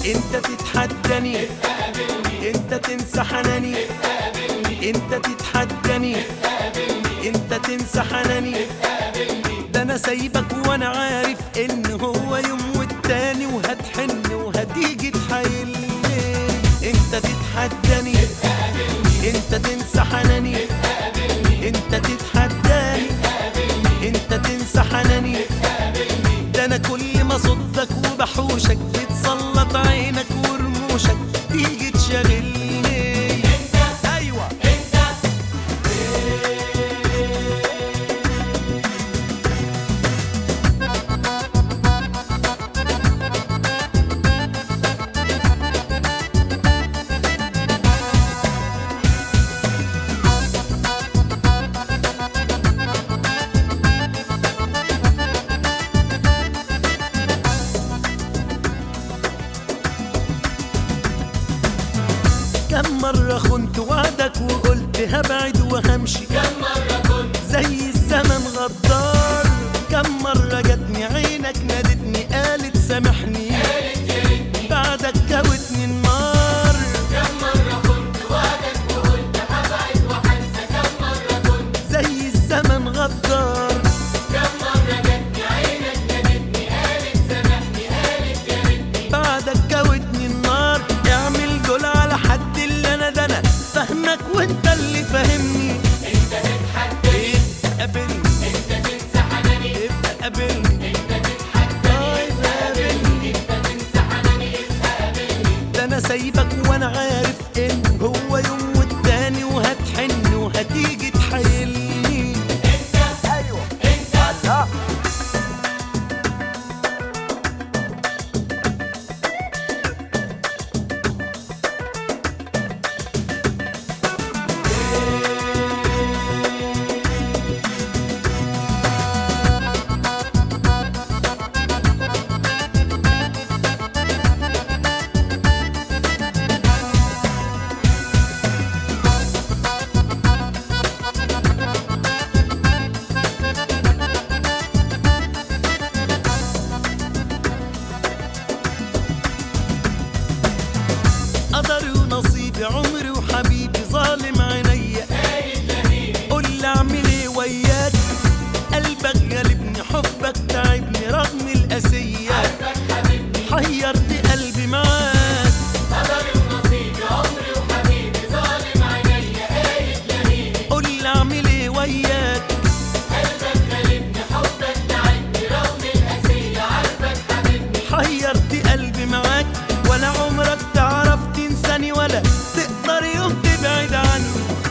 انت تتحداني انت تنسى حناني انت تتحداني انت تنسى حناني ده انا سايبك وانا عارف ان هو يوم والتاني وهتحن وهتيجي تحايلني انت تتحداني انت تنسى حناني انت تتحداني انت تنسى حناني ده انا كل ما صدك وبحوشك بتسلط عينك ورموشك تيجي تشغلني ايوه كم مرة خنت وعدك وقلت هبعد وهمشي كم مرة كنت زي الزمن غدار كم مرة جاتني عينك نادتني قالت سامحني قالت يا ريتني بعدك جاوتني النار كم مرة كنت وعدك وقلت هبعد وهنسى كم مرة كنت زي الزمن غدار كم مرة جاتني عينك نادتني قالت سامحني قالت يا ريتني بعدك جاوتني النار اعمل دول على حد اللي انا ده انا فاهمك وانت اللي فاهمني انت تتحداني ابقى قابلني انت تنسى حناني ابقى قابلني انت تتحداني طيب قابلني انت تنسى حناني ابقى قابلني ده انا سايبك وانا عارف ان هو يوم والتاني وهتحن وهتيجي تحايلني انت ايوه انت الله قدري ونصيبي عمري وحبيبي ظالم عينيا قول لي اعمل ايه وياك قلبك غالبني حبك تعبني رغم القاسية عارفك حبيبني حيرت قلبي معاك قدري ونصيبي عمري وحبيبي ظالم عينيا قايد يميني قول لي اعمل ايه وياك قلبك غالبني حبك تعبني رغم القاسية عارفك حبيبني حيرت قلبي معاك ولا عمرك تعرف تنساني ولا تقدر يوم تبعد عني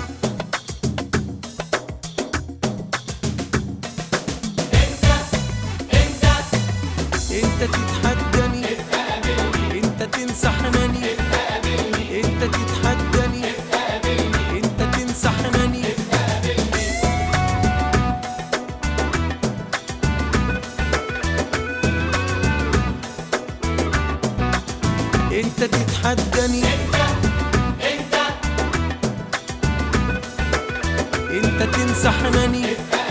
انت انت انت تتحداني انت تنسى حناني انت تتحداني انت تنسى حناني انت تتحداني انت انت تنسى حناني ابقى